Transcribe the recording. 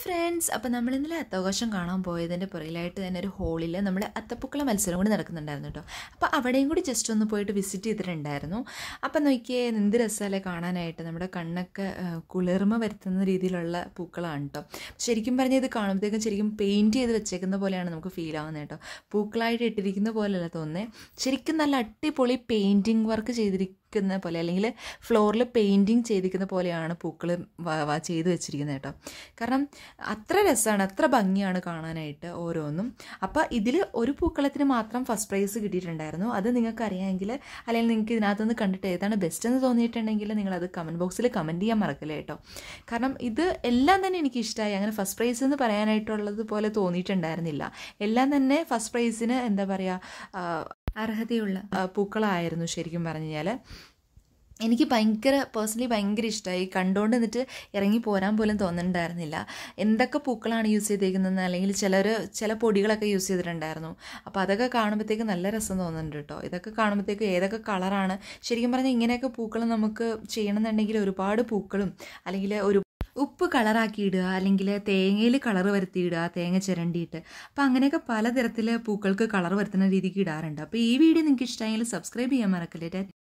friends അപ്പോൾ നമ്മൾ ഇന്നലെ അത്താഘോഷം കാണാൻ പോയതിൻ്റെ പുറകിലായിട്ട് തന്നെ ഒരു ഹോളിൽ നമ്മൾ അത്തപ്പൂക്കള മത്സരം കൂടി നടക്കുന്നുണ്ടായിരുന്നു കേട്ടോ അപ്പോൾ അവിടെയും കൂടി ജസ്റ്റ് ഒന്ന് പോയിട്ട് വിസിറ്റ് ചെയ്തിട്ടുണ്ടായിരുന്നു അപ്പം നോക്കിയേ എന്ത് രസമല്ലേ കാണാനായിട്ട് നമ്മുടെ കണ്ണൊക്കെ ആ, കുളിർമ വരുത്തുന്ന രീതിയിലുള്ള പൂക്കളാണ് കേട്ടോ ശരിക്കും പറഞ്ഞാൽ ഇത് കാണുമ്പോഴത്തേക്കും ശരിക്കും പെയിൻറ്റ് ചെയ്ത് വെച്ചേക്കുന്ന പോലെയാണ് നമുക്ക് ഫീൽ ആവുന്നത് കേട്ടോ പൂക്കളായിട്ട് ഇട്ടിരിക്കുന്ന പോലെയല്ല തോന്നുന്നത് ശരിക്കും നല്ല അടിപൊളി പെയിൻറ്റിങ് വർക്ക് ചെയ്തിരിക്കുന്ന പോലെ അല്ലെങ്കിൽ ഫ്ലോറിൽ പെയിൻറ്റിങ് ചെയ്തിരിക്കുന്ന പോലെയാണ് പൂക്കൾ ചെയ്ത് വെച്ചിരിക്കുന്നത് കേട്ടോ കാരണം അത്ര രസമാണ് അത്ര ഭംഗിയാണ് കാണാനായിട്ട് ഓരോന്നും അപ്പോൾ ഇതിൽ ഒരു പൂക്കളത്തിന് മാത്രം ഫസ്റ്റ് പ്രൈസ് കിട്ടിയിട്ടുണ്ടായിരുന്നു അത് നിങ്ങൾക്ക് അറിയാമെങ്കിൽ അല്ലെങ്കിൽ നിങ്ങൾക്ക് ഇതിനകത്തുനിന്ന് കണ്ടിട്ട് ഏതാണ് ബെസ്റ്റ് എന്ന് തോന്നിയിട്ടുണ്ടെങ്കിൽ നിങ്ങളത് കമൻറ്റ് ബോക്സിൽ കമൻറ്റ് ചെയ്യാൻ മറക്കില്ല കേട്ടോ കാരണം ഇത് എല്ലാം തന്നെ എനിക്ക് ഇഷ്ടമായി അങ്ങനെ ഫസ്റ്റ് പ്രൈസ് എന്ന് പറയാനായിട്ടുള്ളത് പോലെ തോന്നിയിട്ടുണ്ടായിരുന്നില്ല എല്ലാം തന്നെ ഫസ്റ്റ് പ്രൈസിന് എന്താ പറയുക അർഹതയുള്ള ആ, പൂക്കളായിരുന്നു ശരിക്കും പറഞ്ഞു കഴിഞ്ഞാൽ എനിക്ക് ഭയങ്കര പേഴ്സണലി ഭയങ്കര ഇഷ്ടമായി കണ്ടുകൊണ്ട് നിന്നിട്ട് ഇറങ്ങി പോരാൻ പോലും തോന്നുന്നുണ്ടായിരുന്നില്ല എന്തൊക്കെ പൂക്കളാണ് യൂസ് ചെയ്തേക്കുന്നതെന്ന് അല്ലെങ്കിൽ ചിലർ ചില പൊടികളൊക്കെ യൂസ് ചെയ്തിട്ടുണ്ടായിരുന്നു അപ്പോൾ അതൊക്കെ കാണുമ്പോഴത്തേക്ക് നല്ല രസം തോന്നുന്നുണ്ട് കേട്ടോ ഇതൊക്കെ കാണുമ്പോഴത്തേക്ക് ഏതൊക്കെ കളറാണ് ശരിക്കും പറഞ്ഞാൽ ഇങ്ങനെയൊക്കെ പൂക്കൾ നമുക്ക് ചെയ്യണമെന്നുണ്ടെങ്കിൽ ഒരുപാട് പൂക്കളും അല്ലെങ്കിൽ ഒരു ഉപ്പ് കളറാക്കി ഇടുക അല്ലെങ്കിൽ തേങ്ങയിൽ കളർ വരുത്തിയിടുക തേങ്ങ ചിരണ്ടിയിട്ട് അപ്പോൾ അങ്ങനെയൊക്കെ പലതരത്തിൽ പൂക്കൾക്ക് കളർ വരുത്തുന്ന രീതിക്ക് ഇടാറുണ്ട് അപ്പോൾ ഈ വീഡിയോ നിങ്ങൾക്ക് ഇഷ്ടമായെങ്കിൽ സബ്സ്ക്രൈബ് ചെയ്യാൻ മറക്കല്ലേ